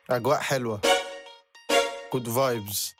أجواء حلوة جود فايبز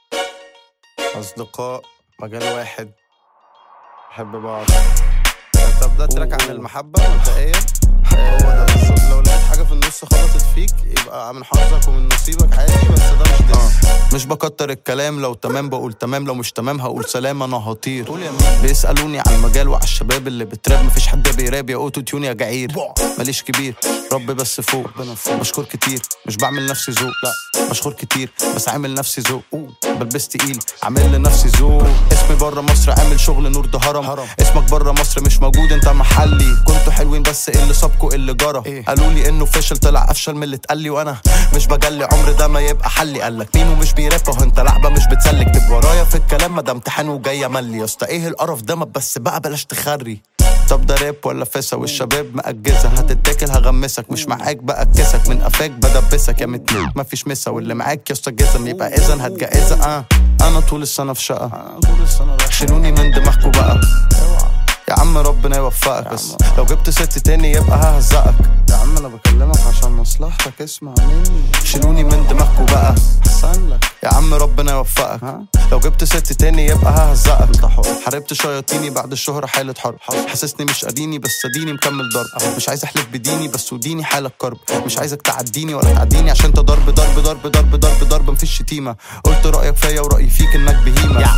أصدقاء مجال واحد نحب بعض طب ده تراك عن المحبة مبدئيا آه، لو لقيت حاجة في النص خبطت فيك يبقى من حظك ومن نصيبك عادي بس ده مش دس مش بكتر الكلام لو تمام بقول تمام لو مش تمام هقول سلام انا هطير قول يا مين. بيسألوني عن المجال وعلى الشباب اللي بتراب مفيش حد بيراب يا اوتو تيون يا جعير ماليش كبير رب بس فوق مشكور كتير مش بعمل نفسي ذوق لا مشهور كتير بس عامل نفسي ذوق بلبس تقيل عامل لنفسي ذوق اسمي بره مصر عامل شغل نور ده هرم هرم. اسمك بره مصر مش موجود انت محلي كنتوا حلوين بس إيه اللي صابكوا اللي جرى إيه؟ قالوا لي انه فشل طلع افشل من اللي اتقال لي وانا مش بجلي عمر ده ما يبقى حلي قال لك ميمو مش بيراب اهو انت لعبه مش بتسلك تبقى ورايا في الكلام ما ده امتحان وجاي ملي يا اسطى ايه القرف ده ما بس بقى بلاش تخري طب ده راب ولا فسا والشباب مأجزة هتتاكل هغمسك مش معاك بأكسك من قفاك بدبسك يا متنوك مفيش مسا واللي معاك يا اسطى جزم يبقى اذا هتجهزها اه انا طول السنة في شقة طول السنة رايح شيلوني من دماغكوا بقى يا عم ربنا يوفقك بس لو جبت ست تاني يبقى ههزقك يا عم انا بكلمك عشان مصلحتك اسمع مني شيلوني من دماغكوا بقى احسن لك يا عم ربنا يوفقك ها؟ لو جبت ست تاني يبقى ههزقك انت حر حاربت شياطيني بعد الشهرة حالة حرب حاسسني مش قاديني بس اديني مكمل ضرب مش عايز احلف بديني بس وديني حالة كرب مش عايزك تعديني ولا تعديني عشان انت ضرب ضرب ضرب ضرب ضرب ضرب مفيش شتيمة قلت رأيك فيا ورأيي فيك انك بهيمة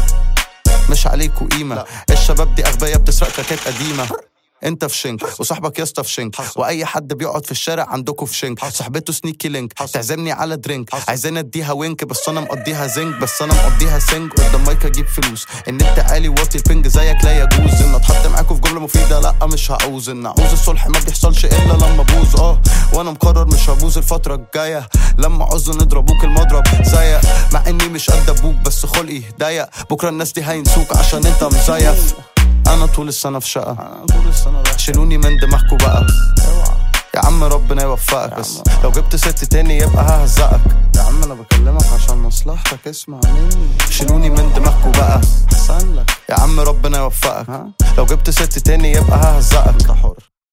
مش عليكوا قيمة الشباب دي أغبياء بتسرق تراكات قديمة انت في شنك وصاحبك يا اسطى في شنك واي حد بيقعد في الشارع عندكم في شنك صاحبته سنيكي لينك تعزمني على درينك عايزين اديها وينك بس انا مقضيها زنك بس انا مقضيها سنج قدام مايك اجيب فلوس النت عالي واطي البنج زيك لا يجوز ان اتحط معاكوا في جمله مفيده لا مش هعوز ان اعوز الصلح ما بيحصلش الا لما ابوظ اه وانا مقرر مش هبوظ الفتره الجايه لما عوز نضربوك المضرب زيك مع اني مش قد ابوك بس خلقي ضيق بكره الناس دي هينسوك عشان انت مزيف انا طول السنه في شقه انا طول السنة رايح شيلوني من دماغكوا بقى اوعى يا عم ربنا يوفقك بس عم. لو جبت ست تاني يبقى ههزقك يا عم انا بكلمك عشان مصلحتك اسمع مني شيلوني من دماغكوا بقى احسن لك يا عم ربنا يوفقك ها؟ لو جبت ست تاني يبقى ههزقك انت حر